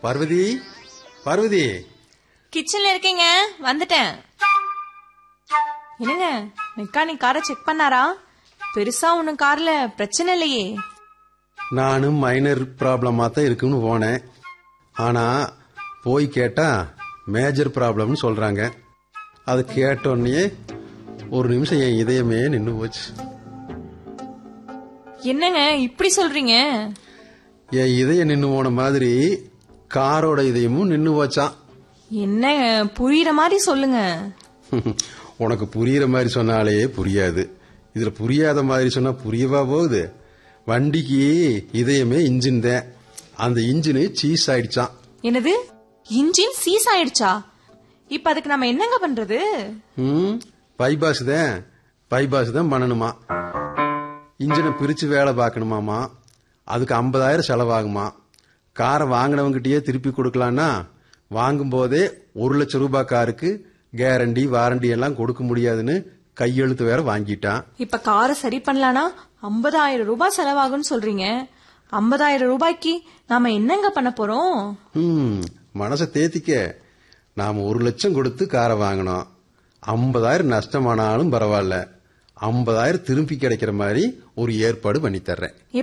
பார்வதி பார்வதி கிச்சன்ல இருக்கீங்க வந்துட்டேன் என்னங்க மெக்கானிக் காரை செக் பண்ணாரா பெருசா ஒன்னும் கார்ல பிரச்சனை இல்லையே நானும் மைனர் ப்ராப்ளமா தான் இருக்குன்னு போனேன் ஆனா போய் கேட்டா மேஜர் ப்ராப்ளம்னு சொல்றாங்க அது கேட்டோடனே ஒரு நிமிஷம் என் இதயமே நின்று போச்சு என்னங்க இப்படி சொல்றீங்க என் இதயம் நின்று போன மாதிரி காரோட இதயமும் நின்று போச்சான் என்னங்க புரியுற மாதிரி சொல்லுங்க உனக்கு புரியுற மாதிரி சொன்னாலே புரியாது இதுல புரியாத மாதிரி சொன்னா புரியவா போகுது வண்டிக்கு இதயமே இன்ஜின் தான் அந்த இன்ஜினு சீஸ் ஆயிடுச்சான் என்னது இன்ஜின் சீஸ் ஆயிடுச்சா இப்ப அதுக்கு நம்ம என்னங்க பண்றது ம் பைபாஸ் தான் பைபாஸ் தான் பண்ணணுமா இன்ஜினை பிரிச்சு வேலை பார்க்கணுமாமா அதுக்கு ஐம்பதாயிரம் செலவாகுமா காரை வாங்கினவங்கிட்டயே திருப்பி கொடுக்கலான்னா வாங்கும் போதே ஒரு லட்சம் ரூபாய் காருக்கு கேரண்டி வாரண்டி எல்லாம் கொடுக்க முடியாதுன்னு கையெழுத்து வேற வாங்கிட்டான் இப்ப காரை சரி பண்ணலானா ஐம்பதாயிரம் ரூபாய் செலவாகும்னு சொல்றீங்க ஐம்பதாயிரம் ரூபாய்க்கு நாம என்னங்க பண்ண போறோம் ம் மனசை தேத்திக்க நாம ஒரு லட்சம் கொடுத்து காரை வாங்கினோம் ஐம்பதாயிரம் நஷ்டமானாலும் பரவாயில்ல ஐம்பதாயிரம் திருப்பி கிடைக்கிற மாதிரி ஒரு ஏற்பாடு பண்ணி தர்றேன்